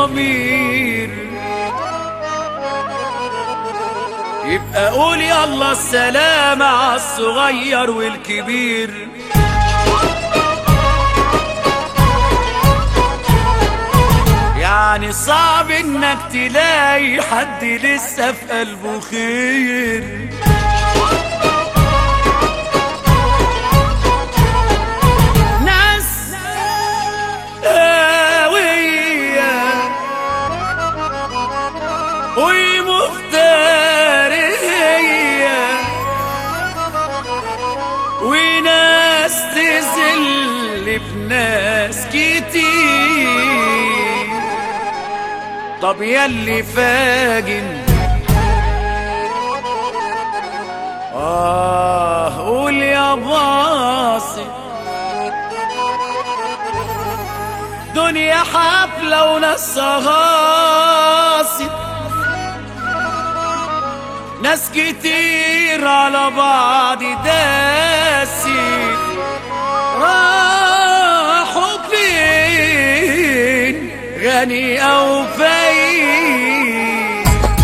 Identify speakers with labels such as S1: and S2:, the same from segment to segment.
S1: ضمير يبقى قول يلا السلام على الصغير والكبير يعني صعب انك تلاقي حد لسه في قلبه خير ناس قوية ومفترية وناس تذل بناس كتير طب ياللي فاجن آه قول يا باصي دنيا حفلة وناس غاصب ناس كتير على بعض داسي راحوا فين غني أو فقير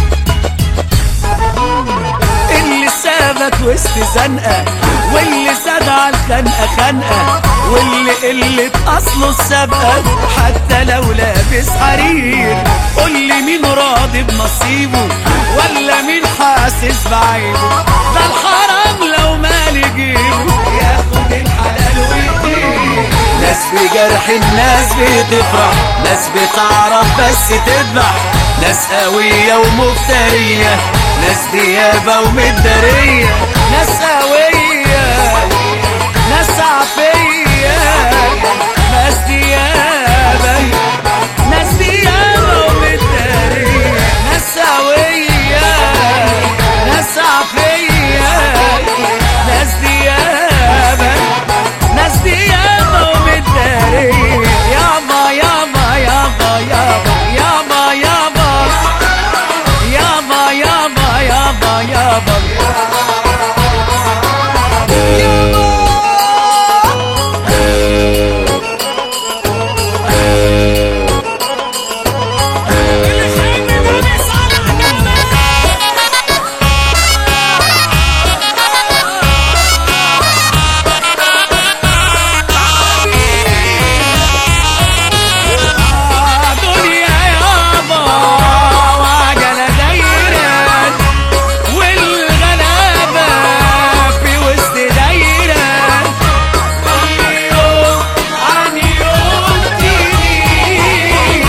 S1: اللي سابك وسط زنقة واللي زاد على الخنقة خنقة واللي قلة أصله السابقة حتى لو لابس حرير قول لي مين راضي بنصيبه ولا مين حاسس بعيبه ده الحرام لو مال جيبه ياخد الحلال ويطير ناس بجرح الناس بتفرح ناس بتعرف بس تذبح ناس قوية ومفترية ناس ديابة ومدارية ناس قوية ناس عافية ناس ديابة ناس ديابة ومدارية ناس قوية ناس عافية ناس ديابة ناس ديابة ومدارية يابا يابا يابا يابا يابا يابا يابا يابا يابا يابا دنيا يابا وعجلة دايرة والغلابة في وسط دايرة كل يوم عن يوم تيجي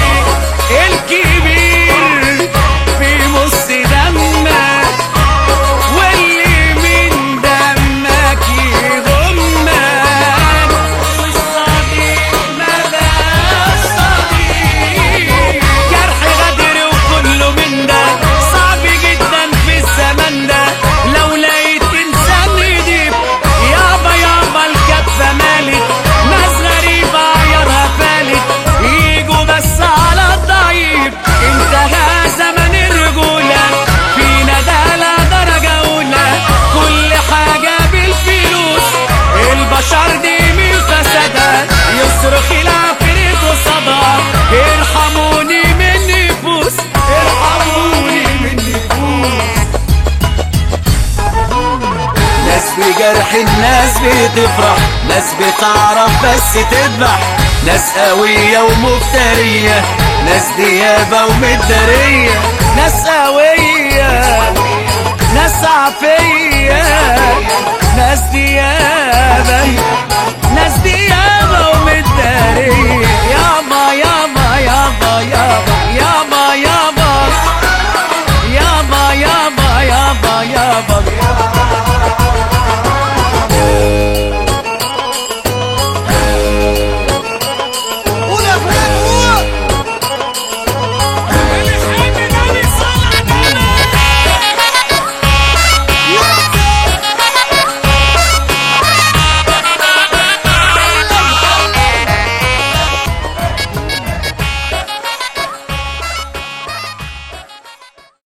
S1: الكبير في نص دمك واللي من دمك يغمك والصديق ما بقاش صديق جرح غدر وكله من ده صعب جدا في الزمن ده لو لقيت انسان يديب يابا يابا الكفه مالت ناس غريبه عيارها فالت يجوا بس على الضعيف انتهى زمن الرجوله فينا ده لا درجه اولى كل حاجه بالفلوس البشر دي من فسادها يصرخ العفريت وصدى ارحموني من نفوس ارحموني من نفوس ناس بجرح الناس بتفرح ناس بتعرف بس تذبح ناس قوية ومفترية ناس ديابة ومدارية ناس قوية ناس عافية ناس ديابة